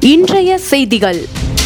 இன்றைய செய்திகள்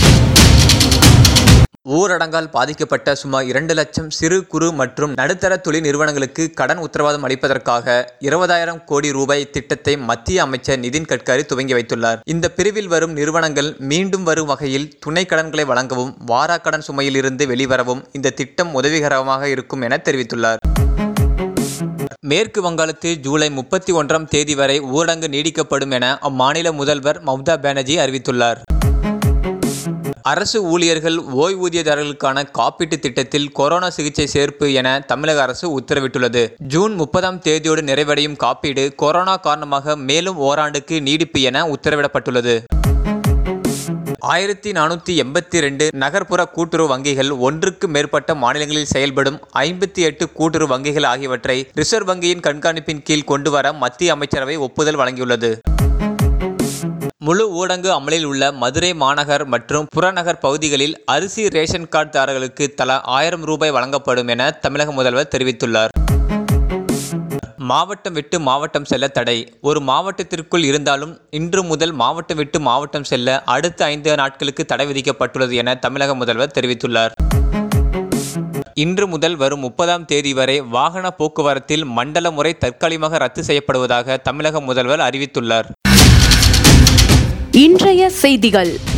ஊரடங்கால் பாதிக்கப்பட்ட சுமார் இரண்டு லட்சம் சிறு குறு மற்றும் நடுத்தர தொழில் நிறுவனங்களுக்கு கடன் உத்தரவாதம் அளிப்பதற்காக இருபதாயிரம் கோடி ரூபாய் திட்டத்தை மத்திய அமைச்சர் நிதின் கட்கரி துவங்கி வைத்துள்ளார் இந்த பிரிவில் வரும் நிறுவனங்கள் மீண்டும் வரும் வகையில் துணை கடன்களை வழங்கவும் வாராக்கடன் சுமையில் இருந்து வெளிவரவும் இந்த திட்டம் உதவிகரமாக இருக்கும் என தெரிவித்துள்ளார் மேற்கு வங்காளத்தில் ஜூலை முப்பத்தி ஒன்றாம் தேதி வரை ஊரடங்கு நீடிக்கப்படும் என அம்மாநில முதல்வர் மம்தா பானர்ஜி அறிவித்துள்ளார் அரசு ஊழியர்கள் ஓய்வூதியதாரர்களுக்கான காப்பீட்டு திட்டத்தில் கொரோனா சிகிச்சை சேர்ப்பு என தமிழக அரசு உத்தரவிட்டுள்ளது ஜூன் முப்பதாம் தேதியோடு நிறைவடையும் காப்பீடு கொரோனா காரணமாக மேலும் ஓராண்டுக்கு நீடிப்பு என உத்தரவிடப்பட்டுள்ளது ஆயிரத்தி நானூற்றி எண்பத்தி ரெண்டு நகர்ப்புற கூட்டுறவு வங்கிகள் ஒன்றுக்கு மேற்பட்ட மாநிலங்களில் செயல்படும் ஐம்பத்தி எட்டு கூட்டுறவு வங்கிகள் ஆகியவற்றை ரிசர்வ் வங்கியின் கண்காணிப்பின் கீழ் கொண்டு வர மத்திய அமைச்சரவை ஒப்புதல் வழங்கியுள்ளது முழு ஊடங்கு அமலில் உள்ள மதுரை மாநகர் மற்றும் புறநகர் பகுதிகளில் அரிசி ரேஷன் கார்டு தாரர்களுக்கு தலா ஆயிரம் ரூபாய் வழங்கப்படும் என தமிழக முதல்வர் தெரிவித்துள்ளார் மாவட்டம் விட்டு மாவட்டம் செல்ல தடை ஒரு மாவட்டத்திற்குள் இருந்தாலும் இன்று முதல் மாவட்டம் விட்டு மாவட்டம் செல்ல அடுத்த ஐந்து நாட்களுக்கு தடை விதிக்கப்பட்டுள்ளது என தமிழக முதல்வர் தெரிவித்துள்ளார் இன்று முதல் வரும் முப்பதாம் தேதி வரை வாகன போக்குவரத்தில் மண்டல முறை தற்காலிகமாக ரத்து செய்யப்படுவதாக தமிழக முதல்வர் அறிவித்துள்ளார் இன்றைய செய்திகள்